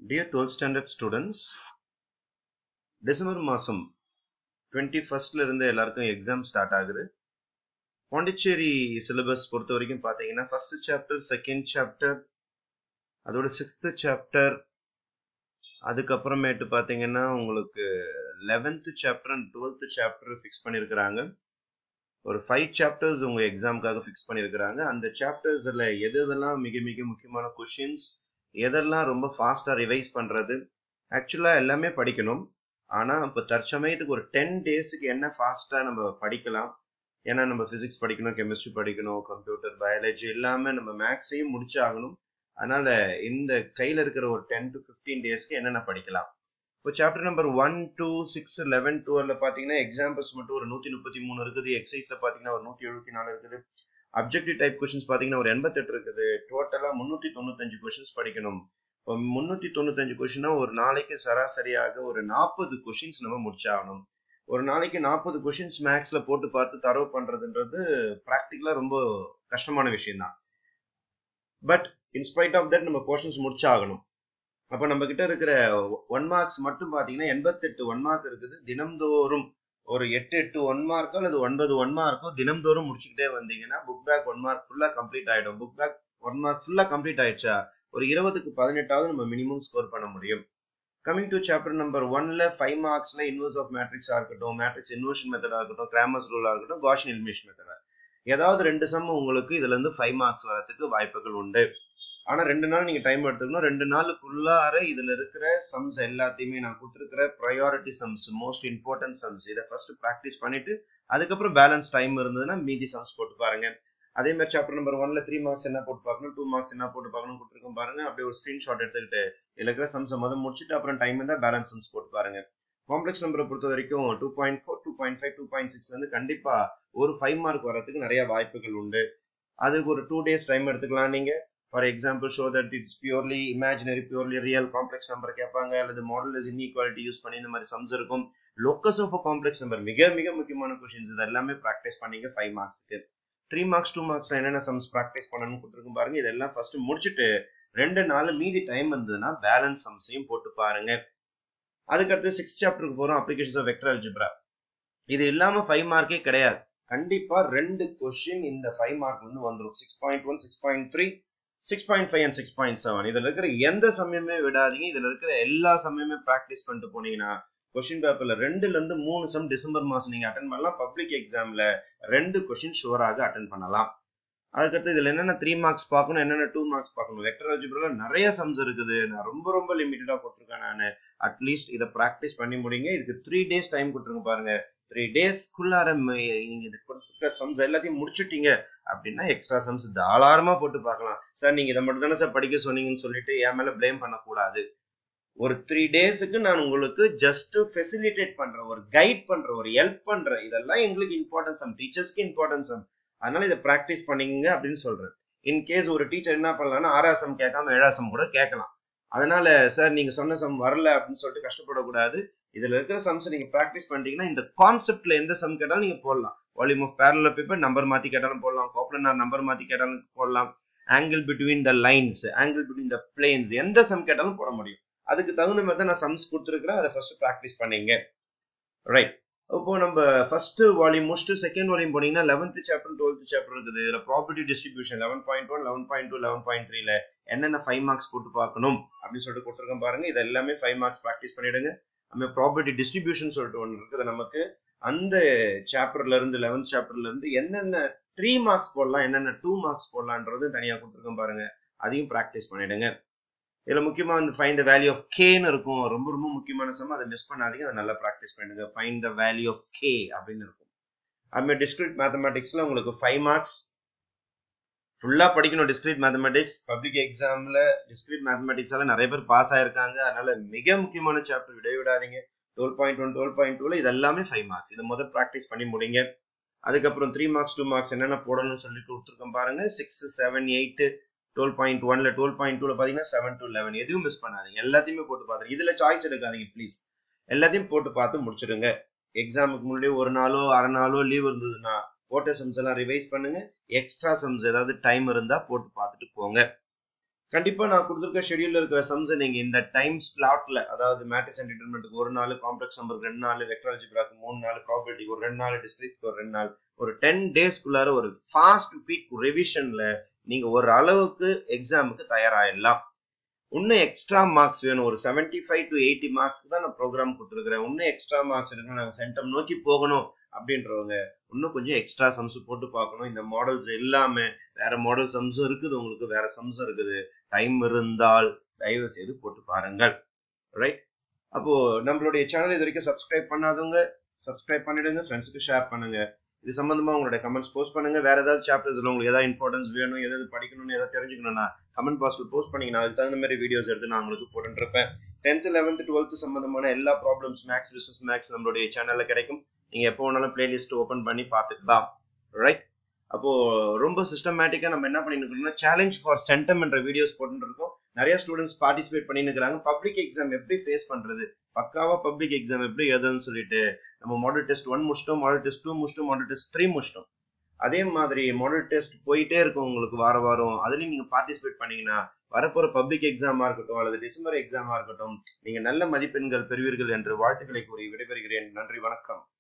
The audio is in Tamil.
Dear 12th standard students, December மாதம் டுவெண்ட்டி ஃபர்ஸ்ட்ல இருந்து எல்லாருக்கும் எக்ஸாம் ஸ்டார்ட் ஆகுது பாண்டிச்சேரி சிலபஸ் பொறுத்த வரைக்கும் பார்த்தீங்கன்னா ஃபர்ஸ்ட் சாப்டர் செகண்ட் சாப்டர் அதோட சிக்ஸ்த் சாப்டர் அதுக்கப்புறமேட்டு பார்த்தீங்கன்னா உங்களுக்கு eleventh chapter and twelfth chapter fix பண்ணியிருக்கிறாங்க ஒரு ஃபைவ் சாப்டர்ஸ் உங்க எக்ஸாமுக்காக ஃபிக்ஸ் பண்ணியிருக்கிறாங்க அந்த சாப்டர்ஸில் எது எதெல்லாம் மிக மிக முக்கியமான கொஷின்ஸ் எதெல்லாம் ரொம்ப ஃபாஸ்ட்டாக ரிவைஸ் பண்ணுறது ஆக்சுவலாக எல்லாமே படிக்கணும் ஆனால் இப்போ தற்சமயத்துக்கு ஒரு டென் டேஸுக்கு என்ன ஃபாஸ்ட்டாக நம்ம படிக்கலாம் ஏன்னா நம்ம ஃபிசிக்ஸ் படிக்கணும் கெமிஸ்ட்ரி படிக்கணும் கம்ப்யூட்டர் பயாலஜி எல்லாமே நம்ம மேக்ஸையும் முடிச்சாகணும் அதனால இந்த கையில் இருக்கிற ஒரு டென் டு ஃபிஃப்டீன் டேஸ்க்கு என்னென்ன படிக்கலாம் இப்போ chapter number one two six eleven டுவெல்ல பார்த்தீங்கன்னா எக்ஸாம்பிள்ஸ் மட்டும் ஒரு நூற்றி முப்பத்தி மூணு இருக்குது எக்ஸைஸில் பார்த்தீங்கன்னா ஒரு நூற்றி எழுபத்தி நாலு இருக்குது அப்ஜெக்டிவ் டைப் கொஷின்ஸ் பார்த்தீங்கன்னா ஒரு எண்பத்தெட்டு இருக்குது டோட்டலாக முந்நூற்றி தொண்ணூத்தஞ்சு கொஷின்ஸ் படிக்கணும் இப்போ முந்நூற்றி தொண்ணூத்தஞ்சு கொஷினா ஒரு நாளைக்கு சராசரியாக ஒரு நாற்பது கொஷின்ஸ் நம்ம முடிச்சாகணும் ஒரு நாளைக்கு நாற்பது கொஷின்ஸ் மேக்ஸ்ல போட்டு பார்த்து தரவு பண்றதுன்றது ப்ராக்டிக்கலா ரொம்ப கஷ்டமான விஷயம் தான் பட் இன்ஸ்பைட் ஆஃப் தட் நம்ம போர்ஷன்ஸ் முடிச்சாகணும் அப்போ நம்ம கிட்ட இருக்கிற ஒன் மார்க்ஸ் மட்டும் பார்த்தீங்கன்னா எண்பத்தெட்டு ஒன் மார்க் இருக்குது தினம்தோறும் ஒரு எட்டு எட்டு ஒன் மார்க்கோ அல்லது ஒன்பது ஒன் மார்க்கோ தினம்தோறும் முடிச்சுக்கிட்டே வந்தீங்கன்னா புக் பேக் ஒன் மார்க் ஃபுல்லா கம்ப்ளீட் ஆயிடும் புக் பேக் ஒன் மார்க் ஃபுல்லா கம்ப்ளீட் ஆயிடுச்சா ஒரு இருபதுக்கு பதினெட்டாவது நம்ம மினிமம் ஸ்கோர் பண்ண முடியும் கமிங் டு சாப்டர் நம்பர் ஒன்ல ஃபைவ் மார்க்ஸ்ல இன்வர்ஸ் ஆஃப் மேட்ரிக்ஸா இருக்கட்டும் மேட்ரிக்ஸ் இன்வர்ஷன் மெத்தடா இருக்கட்டும் கிராமர்ஸ் ரூலா இருக்கட்டும் காஷன் எலிமினேஷன் மெத்தடா ஏதாவது ரெண்டு சம் உங்களுக்கு இதுல இருந்து ஃபைவ் மார்க்ஸ் வரதுக்கு வாய்ப்புகள் உண்டு ஆனா ரெண்டு நாள் நீங்க டைம் எடுத்துக்கணும் ரெண்டு நாளுக்குள்ளார இதுல இருக்கிற சம்ஸ் எல்லாத்தையுமே நான் கொடுத்துருக்கிற priority sums most important sums இதை ஃபர்ஸ்ட் ப்ராக்டிஸ் பண்ணிட்டு அதுக்கப்புறம் பேலன்ஸ் டைம் இருந்ததுன்னா மீதி சம்ஸ் போட்டு பாருங்க அதே மாதிரி சாப்டர் நம்பர் ஒன்ல த்ரீ மார்க்ஸ் என்ன போட்டு பார்க்கணும் டூ மார்க்ஸ் என்ன போட்டு பார்க்கணும் கொடுத்துருக்கோம் பாருங்க அப்படியே ஒரு ஸ்கிரீன்ஷாட் எடுத்துக்கிட்டு இதுல இருக்கிற சம்ஸை முதல் முடிச்சுட்டு அப்புறம் டைம் இருந்தால் பேலன்ஸ் சம்ஸ் போட்டு பாருங்க காம்ப்ளெக்ஸ் நம்பரை பொறுத்த வரைக்கும் two point four two point five two point சிக்ஸ்ல இருந்து கண்டிப்பா ஒரு ஃபைவ் மார்க் வரதுக்கு நிறைய வாய்ப்புகள் உண்டு அதுக்கு ஒரு டூ டேஸ் டைம் எடுத்துக்கலாம் நீங்க for example show that it's purely imaginary purely real complex number கேட்பாங்க அல்லது மாடல் இஸ் இன்இக்வாலிட்டி யூஸ் பண்ணி இந்த மாதிரி சம்ஸ் இருக்கும் லோக்கஸ் ஆஃப் காம்ப்ளெக்ஸ் நம்பர் மிக மிக முக்கியமான கொஸ்டின்ஸ் இது எல்லாமே ப்ராக்டிஸ் பண்ணீங்க ஃபைவ் மார்க்ஸ்க்கு த்ரீ மார்க்ஸ் டூ மார்க்ஸ்ல என்னென்ன சம்ஸ் ப்ராக்டிஸ் பண்ணணும்னு கொடுத்துருக்கும் பாருங்க இதெல்லாம் ஃபர்ஸ்ட் முடிச்சுட்டு ரெண்டு நாள் மீதி டைம் இருந்ததுன்னா பேலன்ஸ் சம்ஸையும் போட்டு பாருங்க அதுக்கடுத்து சிக்ஸ் சாப்டருக்கு போறோம் அப்ளிகேஷன்ஸ் ஆஃப் வெக்டர் அல்ஜிப்ரா இது இல்லாம ஃபைவ் மார்க்கே கிடையாது கண்டிப்பா ரெண்டு கொஸ்டின் இந்த ஃபைவ் மார்க்ல இருந்து வந்துடும் six point one six point three six point five and six point seven இதுல இருக்கிற எந்த சமயமே விடாதீங்க இதுல இருக்கிற எல்லா சமயமே ப்ராக்டிஸ் பண்ணிட்டு போனீங்கன்னா கொஸ்டின் பேப்பர்ல ரெண்டுல இருந்து மூணு சம் டிசம்பர் மாசம் நீங்க அட்டன் பண்ணலாம் பப்ளிக் எக்ஸாம்ல ரெண்டு கொஸ்டின் ஷுவராக அட்டன் பண்ணலாம் அதுக்கடுத்து இதுல என்னென்ன த்ரீ மார்க்ஸ் பார்க்கணும் என்னென்ன டூ மார்க்ஸ் பார்க்கணும் வெக்டர் அல்ஜிப்ரால நிறைய சம்ஸ் இருக்குது நான் ரொம்ப ரொம்ப லிமிட்டடா போட்டிருக்கேன் நான் அட்லீஸ்ட் இதை ப்ராக்டிஸ் பண்ணி முடிங்க இதுக்கு த்ரீ டேஸ் டைம் கொடுத்துருங்க பாருங்க த்ரீ டேஸ்க்குள்ளார நீங்க இது கொடுத்துருக்க சம்ஸ் எல்லாத்தையும் முடிச்சுட்டீங்க அப்படின்னா எக்ஸ்ட்ரா சம்ஸ் தாராளமா போட்டு பார்க்கலாம் சார் நீங்க இதை மட்டும் தானே சார் படிக்க சொன்னீங்கன்னு சொல்லிட்டு என் மேல பிளேம் பண்ணக்கூடாது ஒரு த்ரீ டேஸுக்கு நான் உங்களுக்கு ஜஸ்ட் ஃபெசிலிட்டேட் பண்றேன் ஒரு கைட் பண்றேன் ஒரு ஹெல்ப் பண்றேன் இதெல்லாம் எங்களுக்கு இம்பார்ட்டன்ஸ் சம் டீச்சர்ஸ்க்கு இம்பார்ட்டன்ஸ் சம் அதனால இதை ப்ராக்டிஸ் பண்ணீங்க அப்படின்னு சொல்றேன் இன் கேஸ் ஒரு டீச்சர் என்ன பண்ணலாம்னா ஆறாசம் கேட்காம ஏழாசம் கூட கேட்கலாம் அதனால சார் நீங்க சொன்ன சம் வரல அப்படின்னு சொல்லிட்டு கஷ்டப்படக்கூடாது இதுல இருக்கிற சம்ஸ் நீங்க ப்ராக்டிஸ் பண்ணிட்டீங்கன்னா இந்த கான்செப்ட்ல எந்த சம் கேட்டாலும் நீங்க போடலாம் வால்யூம் ஆஃப் பேரல பேப்பர் நம்பர் மாத்தி கேட்டாலும் போடலாம் கோப்லனார் நம்பர் மாத்தி கேட்டாலும் போடலாம் angle between the lines angle between the planes எந்த சம் கேட்டாலும் போட முடியும் அதுக்கு தகுந்த மாதிரி தான் நான் சம்ஸ் கொடுத்துருக்கிறேன் அதை ஃபர்ஸ்ட் ப்ராக்டிஸ் பண்ணீங்க ரைட் இப்போ நம்ம ஃபர்ஸ்ட் வால்யூம் முடிச்சுட்டு செகண்ட் வால்யூம் போனீங்கன்னா லெவன்த் சாப்டர் டுவெல்த் சாப்டர் இருக்குது இதுல property distribution eleven point one eleven point two eleven point த்ரீல என்னென்ன ஃபைவ் மார்க்ஸ் போட்டு பார்க்கணும் அப்படின்னு சொல்லிட்டு கொடுத்துருக்கேன் பாருங்க இது எல்லாமே ஃபைவ் மார்க்ஸ் ப்ராக்டிஸ் பண்ணிடுங்க நம்ம ப்ராப்பர்ட்டி டிஸ்ட்ரிபியூஷன் சொல்லிட்டு ஒன்று இருக்குது நமக்கு அந்த சாப்டர்ல இருந்து லெவன்த் சாப்டர்ல இருந்து என்னென்ன த்ரீ மார்க்ஸ் போடலாம் என்னென்ன டூ மார்க்ஸ் போடலான்றது தனியாக கொடுத்துருக்கேன் பாருங்க அதையும் ப்ராக்டிஸ் பண்ணிடுங்க இதுல முக்கியமா வந்து ஃபைன் த வேல்யூ ஆஃப் கேன்னு இருக்கும் ரொம்ப ரொம்ப முக்கியமான சம் அதை மிஸ் பண்ணாதீங்க அதை நல்லா ப்ராக்டிஸ் பண்ணுங்க find the value of k அப்படின்னு இருக்கும் அதுமாதிரி டிஸ்கிரிட் மேத்தமெட்டிக்ஸ்ல உங்களுக்கு ஃபைவ் மார்க்ஸ் ஃபுல்லா படிக்கணும் டிஸ்கிரிட் மேத்தமெட்டிக்ஸ் பப்ளிக் எக்ஸாம்ல டிஸ்கிரிட் மேத்தமெட்டிக்ஸால நிறைய பேர் பாஸ் ஆயிருக்காங்க அதனால மிக முக்கியமான சாப்டர் விட விடாதீங்க twelve point one twelve point டூல இது எல்லாமே ஃபைவ் மார்க்ஸ் இதை முதல் ப்ராக்டிஸ் பண்ணி முடிங்க அதுக்கப்புறம் த்ரீ மார்க்ஸ் டூ மார்க்ஸ் என்னென்ன போடணும்னு சொல்லி கொடுத்துருக்கோம் பாருங்க six seven eight twelve point ஒன்ல டுவெல் பாயிண்ட் டூல பாத்தீங்கன்னா செவன் டு லெவன் எதுவும் மிஸ் பண்ணாதீங்க எல்லாத்தையுமே போட்டு பாத்துருங்க இதுல சாய்ஸ் எடுக்காதீங்க ப்ளீஸ் எல்லாத்தையும் போட்டு பார்த்து முடிச்சிடுங்க எக்ஸாமுக்கு முன்னாடி ஒரு நாளோ அரை நாளோ லீவ் இருந்ததுன்னா போட்ட சம்ஸ் எல்லாம் ரிவைஸ் பண்ணுங்க எக்ஸ்ட்ரா சம்ஸ் ஏதாவது டைம் இருந்தா போட்டு பார்த்துட்டு போங்க கண்டிப்பா நான் கொடுத்துருக்க ஷெடியூல்ல இருக்கிற சம்ஸ் நீங்க இந்த டைம் ஸ்லாட்ல அதாவது மேட்ரிக்ஸ் அண்ட் டிட்டர்மெண்ட்டுக்கு ஒரு நாள் காம்ப்ளெக்ஸ் நம்பருக்கு ரெண்டு நாள் வெக்டாலஜி பிளாக்கு மூணு நாள் ப்ராபர்ட்டி ஒரு ரெண்டு நாள் டிஸ்ட்ரிக்ட் ஒரு ரெண்டு நாள் ஒரு டென் டேஸ்க்குள்ளார ஒரு ஃபாஸ்ட் குயிக் ரிவிஷன்ல நீங்க ஒரு அளவுக்கு எக்ஸாமுக்கு தயாராகிடலாம் இன்னும் எக்ஸ்ட்ரா மார்க்ஸ் வேணும் ஒரு செவன்டி ஃபைவ் டு எயிட்டி மார்க்ஸ்க்கு தான் நான் ப்ரோக்ராம் கொடுத்துருக்கிறேன் இன்னும் எக்ஸ்ட்ரா மார்க்ஸ் எடுக்கணும் நாங்கள் சென்டம் நோக்கி போகணும் அப்படின்றவங்க இன்னும் கொஞ்சம் எக்ஸ்ட்ரா சம்ஸ் போட்டு பார்க்கணும் இந்த மாடல்ஸ் எல்லாமே வேற மாடல் சம்ஸும் இருக்குது உங்களுக்கு வேற சம்ஸும் இருக்குது டைம் இருந்தால் தயவு செய்து போட்டு பாருங்கள் ரைட் அப்போ நம்மளுடைய சேனல் இது வரைக்கும் சப்ஸ்கிரைப் பண்ணாதவங்க சப்ஸ்கிரைப் பண்ணிடுங்க ஃப்ரெண்ட்ஸுக்கு ஷேர் பண்ணுங்க இது சம்பந்தமா உங்களுடைய கமெண்ட்ஸ் போஸ்ட் பண்ணுங்க வேற ஏதாவது சாப்டர்ஸ்ல உங்களுக்கு ஏதாவது இம்பார்ட்டன்ஸ் வேணும் ஏதாவது படிக்கணும்னு ஏதாவது தெரிஞ்சுக்கணும்னா கமெண்ட் பாக்ஸ்ல போஸ்ட் பண்ணீங்கன்னா அதுக்கு தகுந்த மாதிரி வீடியோஸ் எடுத்து நான் உங்களுக்கு போட்டுட்டு இருப்பேன் டென்த் லெவன்த் டுவெல்த் சம்பந்தமான எல்லா ப்ராப்ளம்ஸ் மேக்ஸ் பிசினஸ் மேக்ஸ் நம்மளுடைய சேனல்ல கிடைக்கும் நீங்க எப்போ வேணாலும் பிளேலிஸ்ட் ஓபன் பண்ணி பார்த்துக்கலாம் ரைட் அப்போ ரொம்ப சிஸ்டமேட்டிக்கா நம்ம என்ன பண்ணிட்டு இருக்கோம்னா சேலஞ்ச் ஃபார் சென்டம் என்ற வீடியோஸ் போட்டு இருக்கோம் நிறைய ஸ்டூடெண்ட்ஸ் பார்ட்டிசிபேட் பண்ணிட்டு இருக்காங்க பப்ளிக் எக்ஸாம் எப்படி ஃபேஸ் பண்றது பக்காவா பப்ளிக் எக்ஸாம் எப்படி எழுதுன்னு சொல்லிட்டு நம்ம மாடல் டெஸ்ட் ஒன் முடிச்சிட்டோம் மாடல் டெஸ்ட் டூ முடிச்சிட்டோம் மாடல் டெஸ்ட் த்ரீ முடிச்சிட்டோம் அதே மாதிரி மாடல் டெஸ்ட் போயிட்டே இருக்கும் உங்களுக்கு வார வாரம் அதுலயும் நீங்க பார்ட்டிசிபேட் பண்ணீங்கன்னா வரப்போற பப்ளிக் எக்ஸாமா இருக்கட்டும் அல்லது டிசம்பர் எக்ஸாமா இருக்கட்டும் நீங்க நல்ல மதிப்பெண்கள் பெறுவீர்கள் என்று வாழ்த்துக்களை கூறி விடைபெறுகிறேன் நன்றி வணக்கம்